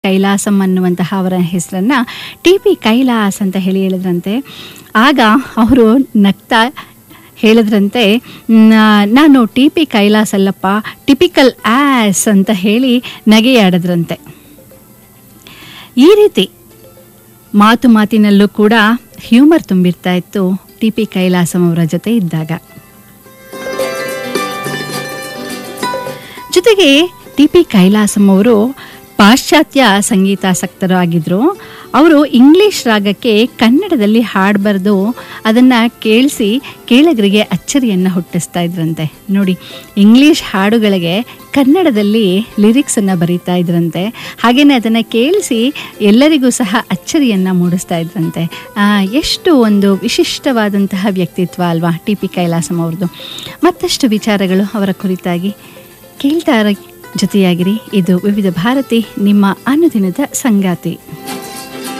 ಕೈಲಾಸಂ ಅನ್ನುವಂತಹ ಅವರ ಹೆಸರನ್ನ ಟಿ ಪಿ ಕೈಲಾಸ್ ಅಂತ ಹೇಳಿ ಹೇಳಿದ್ರಂತೆ ಆಗ ಅವರು ನಗ್ತಾ ಹೇಳಿದ್ರಂತೆ "ನಾ- ನಾನು ಟಿ ಪಿ ಕೈಲಾಸ್ ಅಲ್ಲಪ್ಪ ಟಿಪಿಕಲ್ ಆಸ್ ಅಂತ ಹೇಳಿ ನಗೆಯಾಡಿದ್ರಂತೆ ಈ ರೀತಿ ಮಾತು ಮಾತಿನಲ್ಲೂ ಕೂಡ ಹ್ಯೂಮರ್ ತುಂಬಿರ್ತಾ ಇತ್ತು ಟಿ ಪಿ ಕೈಲಾಸಂ ಅವರ ಜೊತೆ ಇದ್ದಾಗ ಜೊತೆಗೆ ಟಿ ಪಿ ಕೈಲಾಸಂ ಅವರು ಪಾಶ್ಚಾತ್ಯ ಸಂಗೀತಾಸಕ್ತರು ಆಗಿದ್ರು ಅವರು ಇಂಗ್ಲಿಷ್ ರಾಗಕ್ಕೆ ಕನ್ನಡದಲ್ಲಿ ಹಾಡು ಬರೆದು ಅದನ್ನು ಕೇಳಿಸಿ ಕೇಳಗರಿಗೆ ಅಚ್ಚರಿಯನ್ನು ಹುಟ್ಟಿಸ್ತಾ ಇದ್ರಂತೆ ನೋಡಿ ಇಂಗ್ಲಿಷ್ ಹಾಡುಗಳಿಗೆ ಕನ್ನಡದಲ್ಲಿ ಲಿರಿಕ್ಸನ್ನು ಬರೀತಾ ಇದ್ರಂತೆ ಹಾಗೆಯೇ ಅದನ್ನು ಕೇಳಿಸಿ ಎಲ್ಲರಿಗೂ ಸಹ ಅಚ್ಚರಿಯನ್ನು ಮೂಡಿಸ್ತಾ ಇದ್ರಂತೆ ಆ, ಎಷ್ಟು ಒಂದು ವಿಶಿಷ್ಟವಾದಂತಹ ವ್ಯಕ್ತಿತ್ವ ಅಲ್ವಾ ಟಿ ಪಿ ಕೈಲಾಸಂ ಅವ್ರದ್ದು ಮತ್ತಷ್ಟು ವಿಚಾರಗಳು ಅವರ ಕುರಿತಾಗಿ ಕೇಳ್ತಾ ಇರ- ಜೊತೆಯಾಗಿರಿ ಇದು ವಿವಿಧ ಭಾರತಿ ನಿಮ್ಮ ಅನುದಿನದ ಸಂಗಾತಿ